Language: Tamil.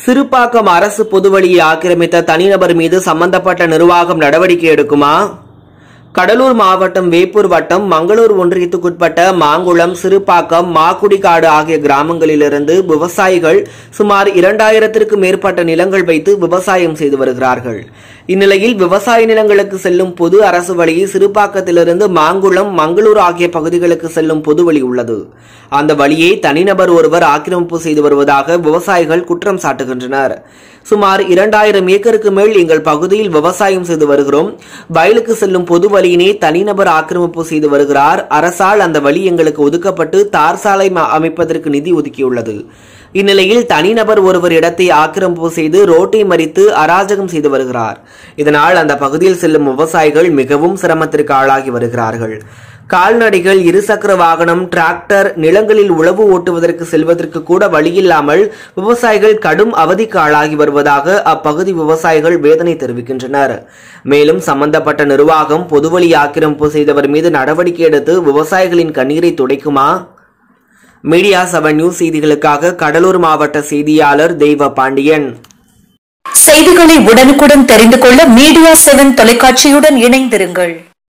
சிறுபாக்கம் அரசு பொதுவழியை ஆக்கிரமித்த தனிநபர் மீது சம்பந்தப்பட்ட நிர்வாகம் நடவடிக்கை எடுக்குமா கடலூர் மாவட்டம் வேப்பூர் வட்டம் மங்களூர் ஒன்றியத்துக்குட்பட்ட மாங்குளம் சிறுபாக்கம் மாக்குடிக்காடு ஆகிய கிராமங்களிலிருந்து விவசாயிகள் சுமார் இரண்டாயிரத்திற்கு மேற்பட்ட நிலங்கள் வைத்து விவசாயம் செய்து வருகிறார்கள் இந்நிலையில் விவசாய நிலங்களுக்கு செல்லும் பொது அரசு வழி சிறுபாக்கத்திலிருந்து மாங்குளம் மங்களூர் ஆகிய பகுதிகளுக்கு செல்லும் பொது வழி உள்ளது அந்த வழியை தனிநபர் ஒருவர் ஆக்கிரமிப்பு செய்து வருவதாக விவசாயிகள் குற்றம் சாட்டுகின்றனர் சுமார் இரண்டாயிரம் ஏக்கருக்கு மேல் எங்கள் பகுதியில் விவசாயம் செய்து வருகிறோம் வயலுக்கு செல்லும் பொது வழியினை தனிநபர் ஆக்கிரமிப்பு செய்து வருகிறார் அரசால் அந்த வழி எங்களுக்கு ஒதுக்கப்பட்டு தார் சாலை ம- அமைப்பதற்கு நிதி ஒதுக்கியுள்ளது இந்நிலையில் தனிநபர் ஒருவர் இடத்தை ஆக்கிரமிப்பு செய்து ரோட்டை மறித்து அராஜகம் செய்து வருகிறார் இதனால் அந்த பகுதியில் செல்லும் விவசாயிகள் மிகவும் சிரமத்திற்கு ஆளாகி வருகிறார்கள் கால்நடைகள் இருசக்கர வாகனம் டிராக்டர் நிலங்களில் உழவு ஓட்டுவதற்கு செல்வதற்கு கூட வழியில்லாமல் விவசாயிகள் கடும் அவதிக்கு ஆளாகி வருவதாக அப்பகுதி விவசாயிகள் வேதனை தெரிவிக்கின்றனர் மேலும் சம்பந்தப்பட்ட நிர்வாகம் பொதுவழி ஆக்கிரமிப்பு செய்தவர் மீது நடவடிக்கை எடுத்து விவசாயிகளின் கண்ணீரை துடைக்குமா மீடியா செவன் நியூஸ் செய்திகளுக்காக கடலூர் மாவட்ட செய்தியாளர் தெய்வ பாண்டியன் செய்திகளை உடனுக்குடன் தெரிந்து கொள்ள மீடியா செவன் தொலைக்காட்சியுடன் இணைந்திருங்கள்